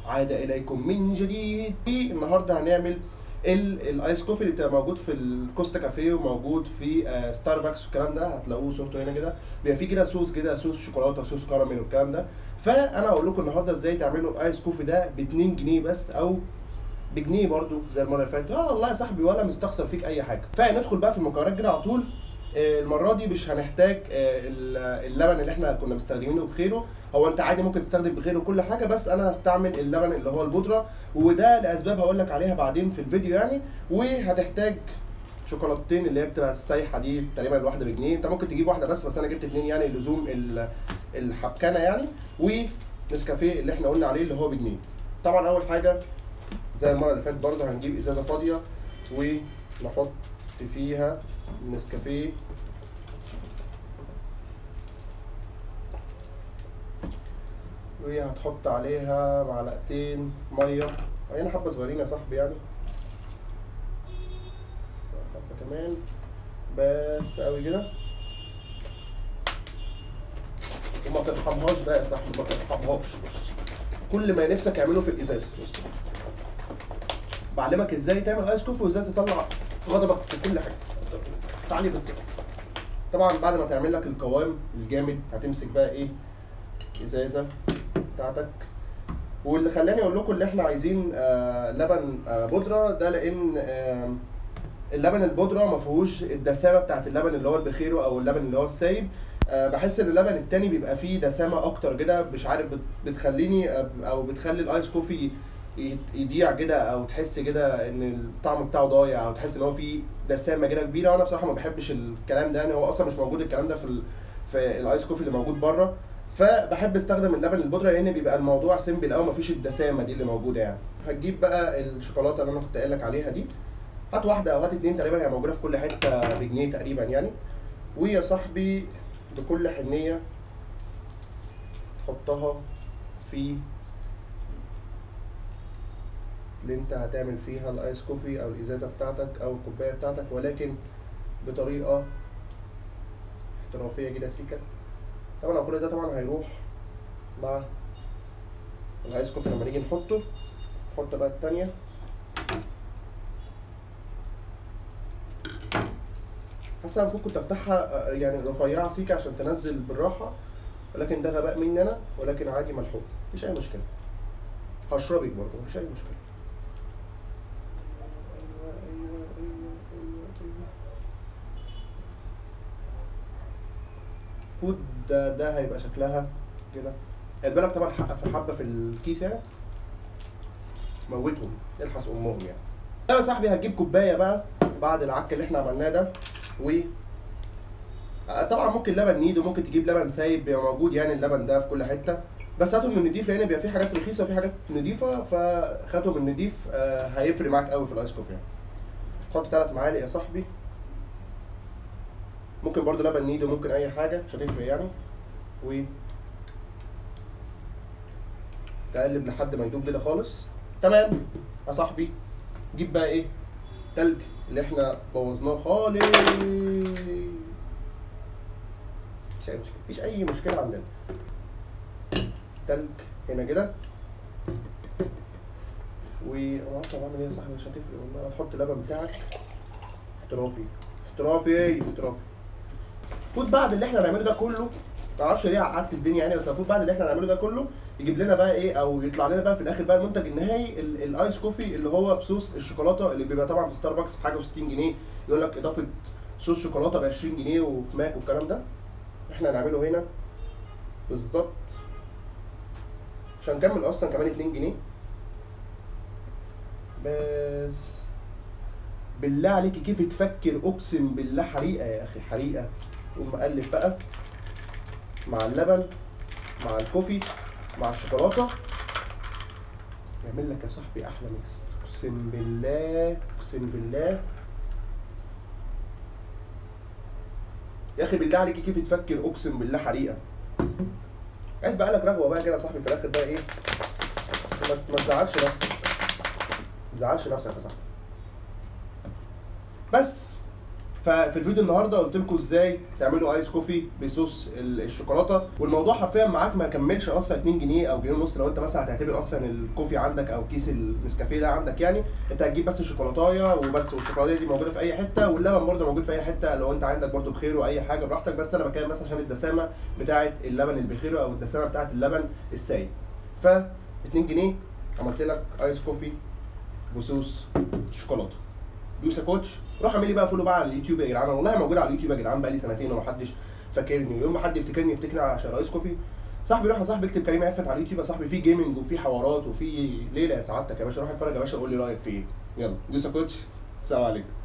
عاد اليكم من جديد النهارده هنعمل ال- الايس كوفي اللي بتبقى موجود في الكوستا كافيه وموجود في آه، ستاربكس والكلام ده هتلاقوه صورته هنا كده بيبقى فيه كده صوص كده صوص شوكولاته صوص كراميل والكلام ده فانا هقول لكم النهارده ازاي تعملوا الايس كوفي ده ب 2 جنيه بس او بجنيه برضو زي المره اللي فاتت اه والله يا صاحبي ولا مستخسر فيك اي حاجه فندخل بقى في المكونات كده على طول آه، المره دي مش هنحتاج آه، ال- اللبن اللي احنا كنا مستخدمينه بخيره هو انت عادي ممكن تستخدم بخيره كل حاجه بس انا هستعمل اللبن اللي هو البودره وده لاسباب هقول لك عليها بعدين في الفيديو يعني وهتحتاج شوكولاتتين اللي هي بتبقى السايحه دي تقريبا الواحده بجنيه انت ممكن تجيب واحده بس بس انا جبت اتنين يعني لزوم ال- الحبكنه يعني ونسكافيه اللي احنا قلنا عليه اللي هو بجنيه طبعا اول حاجه زي المره اللي فاتت برضه هنجيب ازازه فاضيه ونحط فيها النسكافيه وهتحط عليها معلقتين ميه هنا حبه صغيرين يا صاحبي يعني حبه كمان بس قوي كده وما ترحمهاش بقى يا صاحبي ما ترحمهاش بص كل ما نفسك اعمله في الازازه بص بعلمك ازاي تعمل ايس كوفي وازاي تطلع غضبك في كل حاجه تعالي في الطريق. طبعا بعد ما تعمل لك القوام الجامد هتمسك بقى ايه ازازه بتاعتك واللي خلاني اقول لكم اللي احنا عايزين آه لبن آه بودره ده لان آه اللبن البودره ما فيهوش الدسامه بتاعت اللبن اللي هو البخيرو او اللبن اللي هو السايب آه بحس ان اللبن التاني بيبقى فيه دسامه اكتر كده مش عارف بت- بتخليني آه، او بتخلي الايس كوفي يت- يضيع كده او تحس كده ان الطعم بتاعه ضايع او تحس ان هو فيه دسامه كده كبيره وانا بصراحه ما بحبش الكلام ده يعني هو اصلا مش موجود الكلام ده في ال... في الايس كوفي اللي موجود بره فبحب استخدم اللبن البودره لان بيبقى الموضوع سيمبل قوي مفيش الدسامه دي اللي موجوده يعني هتجيب بقى الشوكولاته اللي انا كنت قايل لك عليها دي هات واحده او هات اتنين تقريبا هي موجوده في كل حته بجنيه تقريبا يعني ويا صاحبي بكل حنيه تحطها في اللي انت هتعمل فيها الايس كوفي او الازازه بتاعتك او الكوبايه بتاعتك ولكن بطريقه احترافيه كده سيكا طبعا كل ده طبعا هيروح مع الايس كوفي لما نيجي نحطه نحط بقى التانية حاسس انا المفروض كنت افتحها آه، يعني رفيعه سيكا عشان تنزل بالراحه ولكن ده غباء مني انا ولكن عادي ملحوق مفيش اي مشكله هشربك برضه مفيش اي مشكله أيوة، أيوة، أيوة، أيوة، أيوة. فود ده ده هيبقى شكلها كده خد بالك طبعا حق في حبه في الكيس يعني موتهم الحس امهم يعني طب يا صاحبي هتجيب كوبايه بقى بعد العك اللي احنا عملناه ده و آه، طبعا ممكن لبن نيدو ممكن تجيب لبن سايب بيبقى موجود يعني اللبن ده في كل حته بس هاتهم من نضيف لان بيبقى في حاجات رخيصه وفي حاجات نضيفه فخاتهم من نضيف آه، هيفرق معاك قوي في الايس كوفي يعني حط ثلاث معالق يا صاحبي ممكن برضو لبن نيدو ممكن اي حاجه مش هتفرق يعني و تقلب لحد ما يدوب كده خالص تمام يا صاحبي جيب بقى ايه تلج اللي احنا بوظناه خالص مفيش اي مشكله مفيش اي مشكله عندنا تلج هنا كده و انا عارف بعمل ايه يا صاحبي مش هتفرق والله هتحط اللبن بتاعك احترافي احترافي احترافي المفروض بعد اللي احنا هنعمله ده كله ما اعرفش ليه عقدت الدنيا يعني بس المفروض بعد اللي احنا هنعمله ده كله يجيب لنا بقى ايه او يطلع لنا بقى في الاخر بقى المنتج النهائي ال- الايس كوفي اللي هو بصوص الشوكولاته اللي بيبقى طبعا في ستاربكس بحاجه و60 جنيه يقول لك اضافه صوص شوكولاته ب 20 جنيه وفي ماك والكلام ده احنا هنعمله هنا بالظبط مش هنكمل اصلا كمان 2 جنيه بس بالله عليكي كيف تفكر اقسم بالله حريقه يا اخي حريقه قوم مقلب بقى مع اللبن مع الكوفي مع الشوكولاته يعمل لك يا صاحبي احلى ميكس اقسم بالله اقسم بالله يا اخي بالله عليك كيف تفكر اقسم بالله حريقه عايز بقى لك رغوه بقى كده يا صاحبي في الاخر بقى ايه بس ما ما تزعلش نفسك ما تزعلش نفسك يا صاحبي بس ففي الفيديو النهارده قلت لكم ازاي تعملوا ايس كوفي بصوص ال- الشوكولاته والموضوع حرفيا معاك ما يكملش اصلا 2 جنيه او جنيه ونص لو انت مثلا هتعتبر اصلا الكوفي عندك او كيس النسكافيه ده عندك يعني انت هتجيب بس شوكولاتايه وبس والشوكولاته دي موجوده في اي حته واللبن برده موجود في اي حته لو انت عندك برده بخير واي حاجه براحتك بس انا بتكلم بس عشان الدسامه بتاعه اللبن البخير او الدسامه بتاعه اللبن السائل ف 2 جنيه عملت لك ايس كوفي بصوص شوكولاته دوسا كوتش روح اعمل لي بقى فولو بقى على اليوتيوب يا جدعان والله موجود على اليوتيوب يا جدعان بقى لي سنتين ومحدش فاكرني ويوم ما حد يفتكرني يفتكرني عشان ايس كوفي صاحبي روح يا صاحبي اكتب كريم عفت على اليوتيوب يا صاحبي في جيمنج وفي حوارات وفي ليله يا سعادتك يا باشا روح اتفرج يا باشا وقول لي رايك في ايه يلا دوسا كوتش السلام عليكم